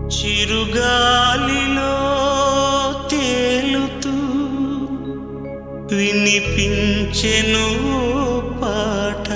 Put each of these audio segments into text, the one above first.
చిరుగాలిలో తేలుతూ వినిపించెను పాట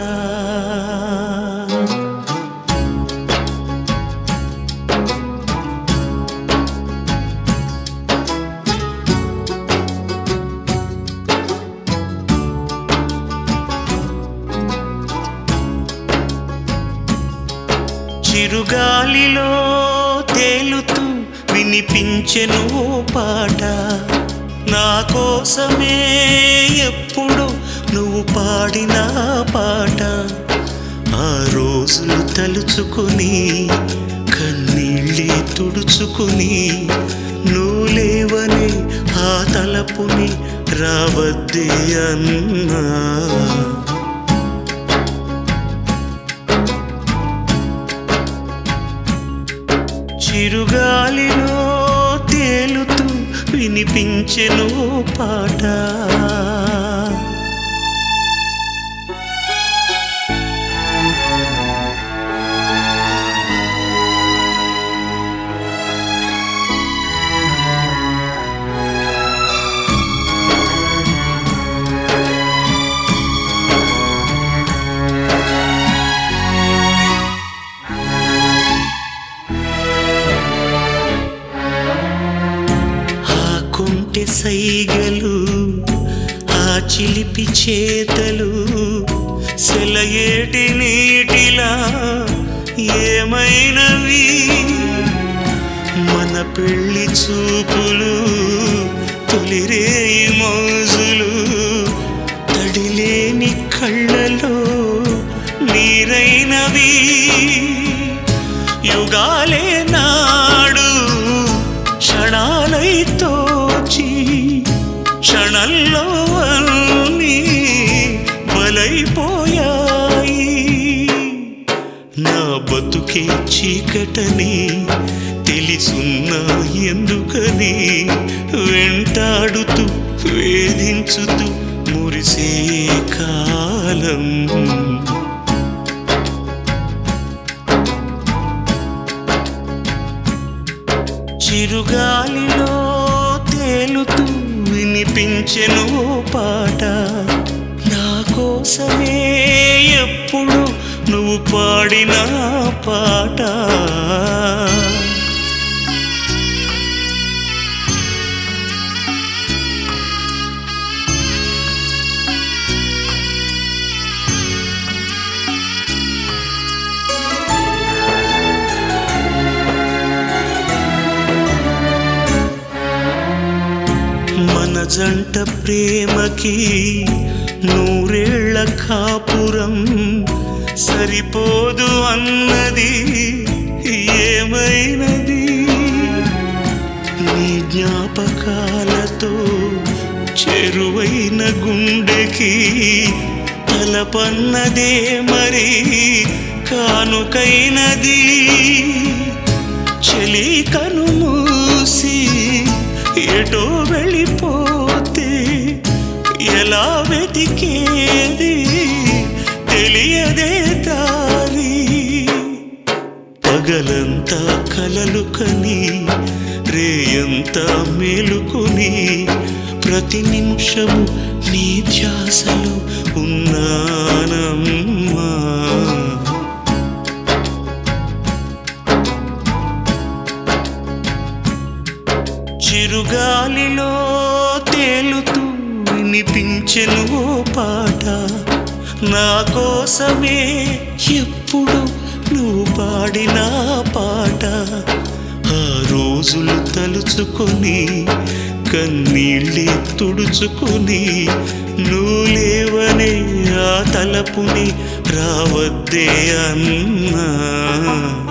చిరుగాలిలో తేలుతూ వినిపించెను ఓ పాట నా కోసమే ఎప్పుడు నువ్వు పాడిన పాట ఆ రోజులు తలుచుకొని కన్నీళ్ళే తుడుచుకొని నువ్వు లేవని ఆ తలపుని రావద్దే అన్నా చిరుగాలిలో తేలుతూ వినిపించెను పాట ఆ కొంటె సైగలు ఆ చిలిపి చేతలు సెలయేటి నీటిలా ఏమైనవి మన పెళ్లి చూపులు తొలిరేయి మోజులు తడిలేని కళ్ళలో నీరైనవి యుగాలే నాడు క్షణాలై తోచి క్షణంలో అన్నీ బలైపోయాయి నా బతుకే చీకటని తెలిసున్నా ఎందుకని వెంటాడుతూ వేధించుతూ మురిసే కాలం చిరుగాలిలో తేలుతూ వినిపించెను ఓ పాట నా కోసమే ఎప్పుడు నువ్వు పాడిన పాట మన జంట ప్రేమకి నూరేళ్ల కాపురం సరిపోదు అన్నది ఏమైనది నీ జ్ఞాపకాలతో చెరువైన గుండెకి తలపన్నదే మరి కానుకైనది చలి కను మూసి ఎటో వెళ్ళిపోతే ఎలా వెతికేది తెలియదే దారి పగలంతా కలలు కని రేయంతా మేలుకొని ప్రతి నిమిషము నీ ధ్యాసలో ఉన్నానమ్మా చిరుగాలిలో తేలుతూ వినిపించెను ఓ పాట నా కోసమే ఎప్పుడు నువ్వు పాడిన పాట ఆ రోజులు తలుచుకొని కన్నీళ్ళే తుడుచుకొని నువ్వు లేవనే ఆ తలపుని రావద్దే అన్నా